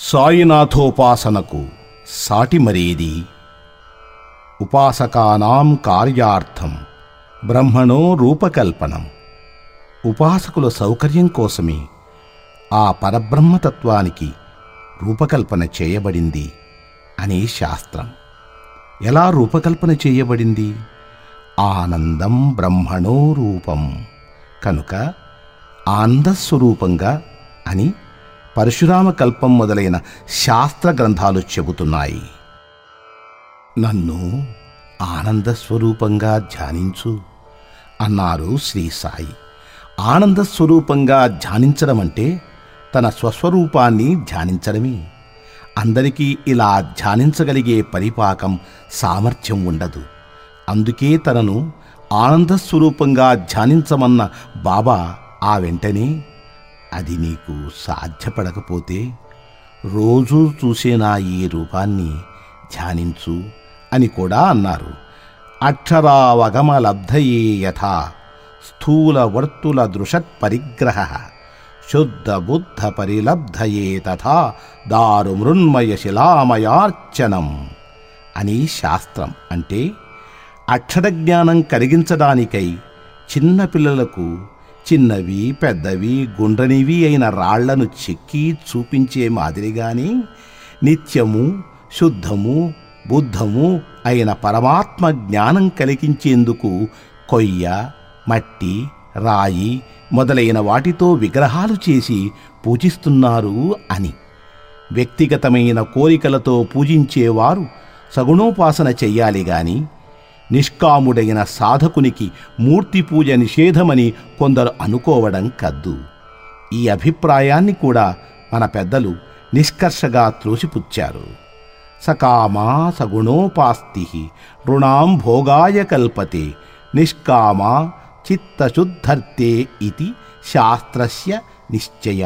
సాయినాథోపాసనకు సాటి మరేది ఉపాసకానాం కార్యార్థం బ్రహ్మణో రూపకల్పనం ఉపాసకుల సౌకర్యం కోసమే ఆ పరబ్రహ్మతత్వానికి రూపకల్పన చేయబడింది అనే శాస్త్రం ఎలా రూపకల్పన చేయబడింది ఆనందం బ్రహ్మణో రూపం కనుక ఆనందస్వరూపంగా అని పరశురామ కల్పం మొదలైన శాస్త్ర గ్రంథాలు చెబుతున్నాయి నన్ను ఆనందస్వరూపంగా ధ్యానించు అన్నారు శ్రీ సాయి ఆనందస్వరూపంగా ధ్యానించడం అంటే తన స్వస్వరూపాన్ని ధ్యానించడమే అందరికీ ఇలా ధ్యానించగలిగే పరిపాకం సామర్థ్యం ఉండదు అందుకే తనను ఆనందస్వరూపంగా ధ్యానించమన్న బాబా ఆ వెంటనే అది నీకు సాధ్యపడకపోతే రోజూ చూసే నా ఈ రూపాన్ని ధ్యానించు అని కూడా అన్నారు అక్షరావగమలబ్ధయే యథా స్థూల వర్తుల దృషత్ పరిగ్రహ శుద్ధ బుద్ధ పరిలబ్ధయే తథా దారు మృన్మయ శిలామయార్చనం అని శాస్త్రం అంటే అక్షర జ్ఞానం కలిగించడానికై చిన్న పిల్లలకు చిన్నవి పెద్దవి గుండ్రనివి అయిన రాళ్లను చెక్కి చూపించే మాదిరిగానే నిత్యము శుద్ధము బుద్ధము అయిన పరమాత్మ జ్ఞానం కలిగించేందుకు కొయ్య మట్టి రాయి మొదలైన వాటితో విగ్రహాలు చేసి పూజిస్తున్నారు అని వ్యక్తిగతమైన కోరికలతో పూజించేవారు సగుణోపాసన చెయ్యాలి గాని నిష్కాముడైన సాధకునికి మూర్తి పూజ నిషేధమని కొందరు అనుకోవడం కద్దు ఈ అభిప్రాయాన్ని కూడా మన పెద్దలు నిష్కర్షగా త్రోసిపుచ్చారు సకామా సగుణోపాస్తి రుణాం భోగాయ కల్పతే నిష్కామా చిత్తశుద్ధర్తే ఇది శాస్త్రస్య నిశ్చయ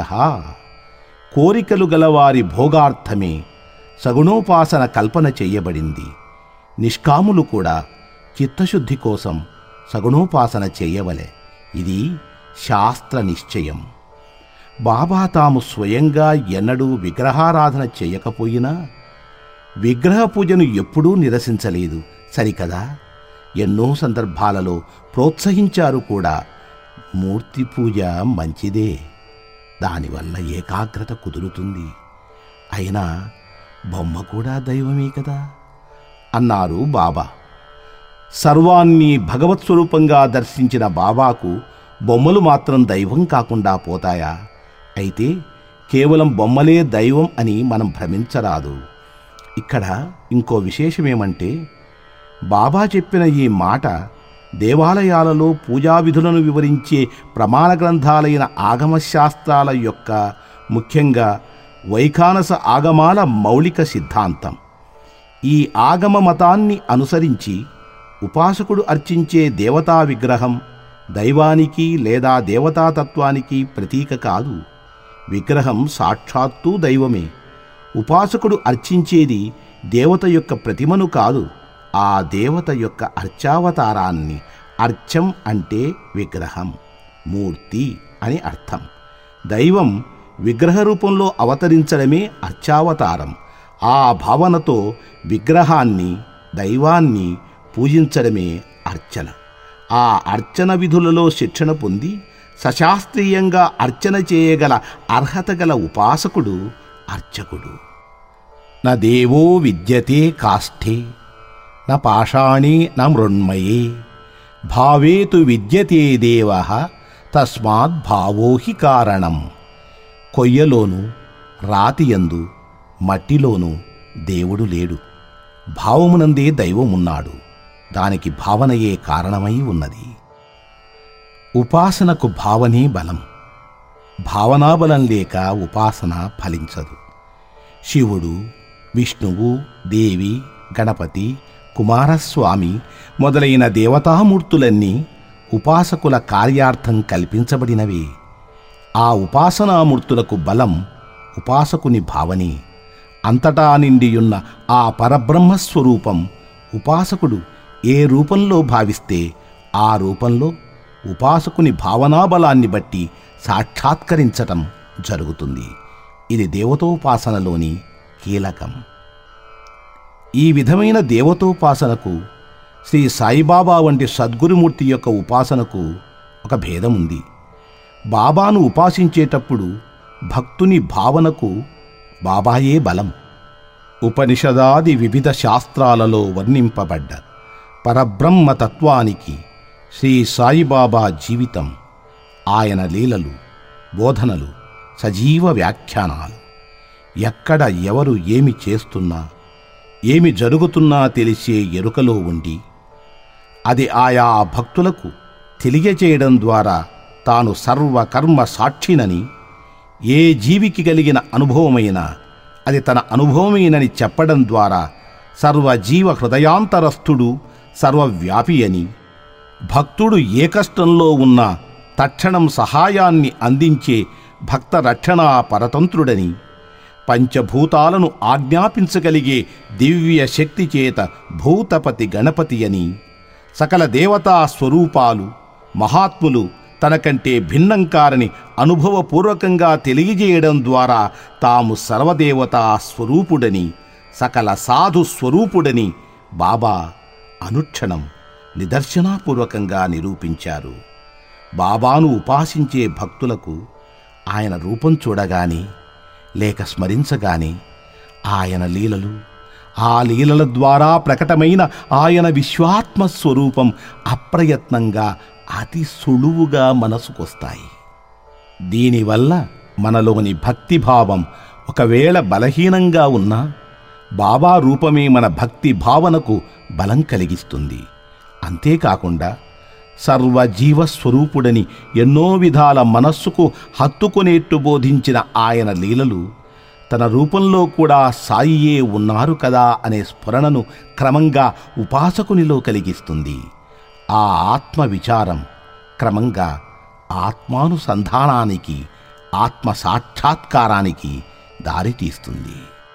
కోరికలు గలవారి భోగార్థమే సగుణోపాసన కల్పన చెయ్యబడింది నిష్కాములు కూడా చిత్తశుద్ధి కోసం సగుణోపాసన చెయ్యవలె ఇది శాస్త్ర నిశ్చయం బాబా తాము స్వయంగా ఎన్నడూ విగ్రహారాధన చేయకపోయినా విగ్రహ పూజను ఎప్పుడూ నిరసించలేదు సరికదా ఎన్నో సందర్భాలలో ప్రోత్సహించారు కూడా మూర్తి పూజ మంచిదే దానివల్ల ఏకాగ్రత కుదురుతుంది అయినా బొమ్మ కూడా దైవమే కదా అన్నారు బాబా సర్వాన్ని భగవత్ స్వరూపంగా దర్శించిన బాబాకు బొమ్మలు మాత్రం దైవం కాకుండా పోతాయా అయితే కేవలం బొమ్మలే దైవం అని మనం భ్రమించరాదు ఇక్కడ ఇంకో విశేషమేమంటే బాబా చెప్పిన ఈ మాట దేవాలయాలలో పూజా విధులను వివరించే ప్రమాణ గ్రంథాలైన ఆగమశాస్త్రాల యొక్క ముఖ్యంగా వైఖానస ఆగమాల మౌలిక సిద్ధాంతం ఈ ఆగమ మతాన్ని అనుసరించి ఉపాసకుడు అర్చించే దేవతా విగ్రహం దైవానికి లేదా దేవతాతత్వానికి ప్రతీక కాదు విగ్రహం సాక్షాత్తూ దైవమే ఉపాసకుడు అర్చించేది దేవత యొక్క ప్రతిమను కాదు ఆ దేవత యొక్క అర్చావతారాన్ని అర్చం అంటే విగ్రహం మూర్తి అని అర్థం దైవం విగ్రహ రూపంలో అవతరించడమే అర్చావతారం ఆ భావనతో విగ్రహాన్ని దైవాన్ని పూజించడమే అర్చన ఆ అర్చన విధులలో శిక్షణ పొంది సశాస్త్రీయంగా అర్చన చేయగల అర్హత గల ఉపాసకుడు అర్చకుడు న దేవో విద్యతే కాష్ఠే న పాషాణే న మృణ్మయే భావేతు విద్యతే దేవ తస్మాత్ భావో హి కారణం కొయ్యలోను రాతియందు మట్టిలోను దేవుడు లేడు భావమునందే దైవమున్నాడు దానికి భావనయే కారణమై ఉన్నది ఉపాసనకు భావనే బలం భావనాబలం లేక ఉపాసన ఫలించదు శివుడు విష్ణువు దేవి గణపతి కుమారస్వామి మొదలైన దేవతామూర్తులన్నీ ఉపాసకుల కార్యార్థం కల్పించబడినవే ఆ ఉపాసనామూర్తులకు బలం ఉపాసకుని భావనే అంతటా నిండియున్న ఆ పరబ్రహ్మస్వరూపం ఉపాసకుడు ఏ రూపంలో భావిస్తే ఆ రూపంలో ఉపాసకుని భావనాబలాన్ని బట్టి సాక్షాత్కరించటం జరుగుతుంది ఇది దేవతోపాసనలోని కీలకం ఈ విధమైన దేవతోపాసనకు శ్రీ సాయిబాబా వంటి సద్గురుమూర్తి యొక్క ఉపాసనకు ఒక భేదం ఉంది బాబాను ఉపాసించేటప్పుడు భక్తుని భావనకు బాబాయే బలం ఉపనిషదాది వివిధ శాస్త్రాలలో వర్ణింపబడ్డ పరబ్రహ్మ తత్వానికి శ్రీ సాయిబాబా జీవితం ఆయన లీలలు బోధనలు సజీవ వ్యాఖ్యానాలు ఎక్కడ ఎవరు ఏమి చేస్తున్నా ఏమి జరుగుతున్నా తెలిసే ఎరుకలో ఉండి అది ఆయా భక్తులకు తెలియచేయడం ద్వారా తాను సర్వకర్మ సాక్షినని ఏ జీవికి కలిగిన అనుభవమైనా అది తన అనుభవమేనని చెప్పడం ద్వారా సర్వజీవ హృదయాంతరస్థుడు సర్వవ్యాపి అని భక్తుడు ఏ కష్టంలో ఉన్నా తక్షణం సహాయాన్ని అందించే భక్త రక్షణా పరతంత్రుడని పంచభూతాలను ఆజ్ఞాపించగలిగే దివ్య శక్తి చేత భూతపతి గణపతి అని సకల దేవతా స్వరూపాలు మహాత్ములు తనకంటే భిన్నం కారని అనుభవపూర్వకంగా తెలియజేయడం ద్వారా తాము సర్వదేవతా స్వరూపుడని సకల సాధు స్వరూపుడని బాబా అనుక్షణం నిదర్శనాపూర్వకంగా నిరూపించారు బాబాను ఉపాసించే భక్తులకు ఆయన రూపం చూడగానే లేక స్మరించగానే ఆయన లీలలు ఆ లీలల ద్వారా ప్రకటమైన ఆయన విశ్వాత్మ స్వరూపం అప్రయత్నంగా అతి సులువుగా మనసుకొస్తాయి దీనివల్ల మనలోని భక్తిభావం ఒకవేళ బలహీనంగా ఉన్నా బాబా రూపమే మన భక్తి భావనకు బలం కలిగిస్తుంది అంతేకాకుండా సర్వజీవస్వరూపుడని ఎన్నో విధాల మనస్సుకు హత్తుకునేట్టు బోధించిన ఆయన లీలలు తన రూపంలో కూడా సాయియే ఉన్నారు కదా అనే స్ఫురణను క్రమంగా ఉపాసకునిలో కలిగిస్తుంది ఆ ఆత్మ విచారం క్రమంగా ఆత్మానుసంధానానికి ఆత్మ సాక్షాత్కారానికి దారితీస్తుంది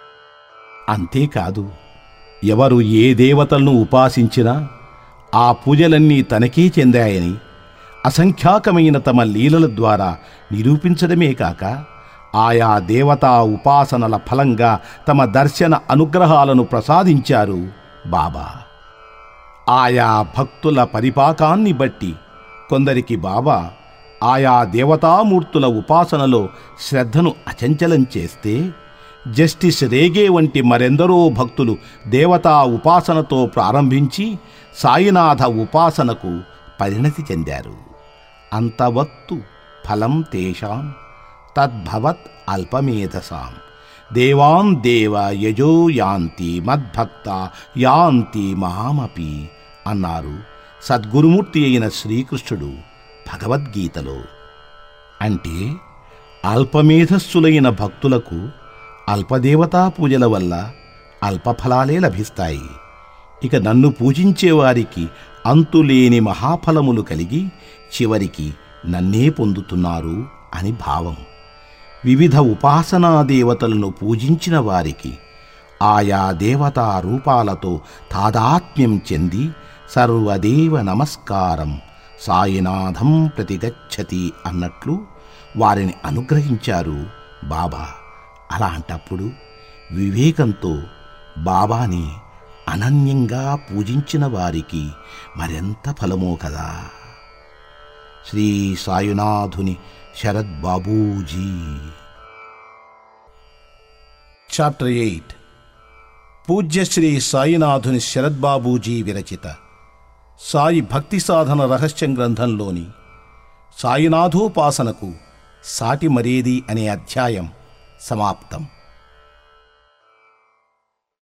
అంతేకాదు ఎవరు ఏ దేవతలను ఉపాసించినా ఆ పూజలన్నీ తనకే చెందాయని అసంఖ్యాకమైన తమ లీలల ద్వారా నిరూపించడమే కాక ఆయా దేవతా ఉపాసనల ఫలంగా తమ దర్శన అనుగ్రహాలను ప్రసాదించారు బాబా ఆయా భక్తుల పరిపాకాన్ని బట్టి కొందరికి బాబా ఆయా దేవతామూర్తుల ఉపాసనలో శ్రద్ధను అచంచలం చేస్తే జస్టిస్ రేగే వంటి మరెందరో భక్తులు దేవతా ఉపాసనతో ప్రారంభించి సాయినాథ ఉపాసనకు పరిణతి చెందారు అంతవత్తు ఫలం తేషాం తద్భవత్ అల్పమేధసాం దేవాన్ దేవ యజో యాంతి మద్భక్త యాంతి మామపి అన్నారు సద్గురుమూర్తి అయిన శ్రీకృష్ణుడు భగవద్గీతలో అంటే అల్పమేధస్సులైన భక్తులకు అల్పదేవతా పూజల వల్ల అల్పఫలాలే లభిస్తాయి ఇక నన్ను పూజించేవారికి అంతులేని మహాఫలములు కలిగి చివరికి నన్నే పొందుతున్నారు అని భావం వివిధ ఉపాసనా దేవతలను పూజించిన వారికి ఆయా దేవతా రూపాలతో తాదాత్మ్యం చెంది సర్వదేవ నమస్కారం సాయినాథం ప్రతిగచ్చతి అన్నట్లు వారిని అనుగ్రహించారు బాబా అలాంటప్పుడు వివేకంతో బాబాని అనన్యంగా పూజించిన వారికి మరెంత ఫలమో కదా శ్రీ సాయునాథుని శరద్ బాబూజీ చాప్టర్ ఎయిట్ పూజ్య శ్రీ సాయినాథుని శరద్ బాబూజీ విరచిత సాయి భక్తి సాధన రహస్యం గ్రంథంలోని సాయినాథోపాసనకు సాటి మరేది అనే అధ్యాయం సమాప్తం